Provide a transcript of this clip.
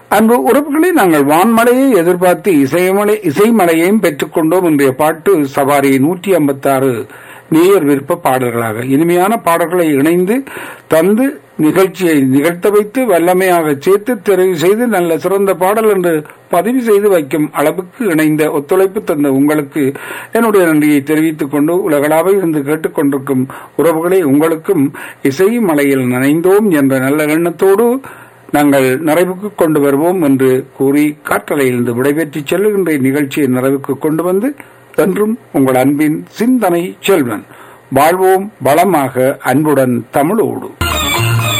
அன்பு உறவுகளை நாங்கள் வான்மலையை எதிர்பார்த்து இசைமலை இசைமலையையும் பெற்றுக்கொண்டோம் இன்றைய பாட்டு சவாரி நூற்றி ஐம்பத்தி ஆறு நேயர் விருப்ப பாடல்களாக இனிமையான பாடல்களை இணைந்து தந்து நிகழ்ச்சியை நிகழ்த்த வைத்து வல்லமையாக சேர்த்து தெரிவு செய்து நல்ல சிறந்த பாடல் என்று பதிவு செய்து வைக்கும் அளவுக்கு இணைந்த ஒத்துழைப்பு தந்த உங்களுக்கு என்னுடைய நன்றியை தெரிவித்துக் கொண்டு உலகளாக இருந்து கேட்டுக்கொண்டிருக்கும் உறவுகளை உங்களுக்கும் இசை மலையில் நனைந்தோம் என்ற நல்ல எண்ணத்தோடு நாங்கள் நிறைவுக்கு கொண்டு வருவோம் என்று கூறி காற்றலையிலிருந்து விடைபெற்று செல்லுகின்ற நிகழ்ச்சியை நிறைவுக்கு கொண்டு வந்து என்றும் உங்கள் அன்பின் சிந்தனை செல்வன் வாழ்வோம் வளமாக அன்புடன் தமிழோடு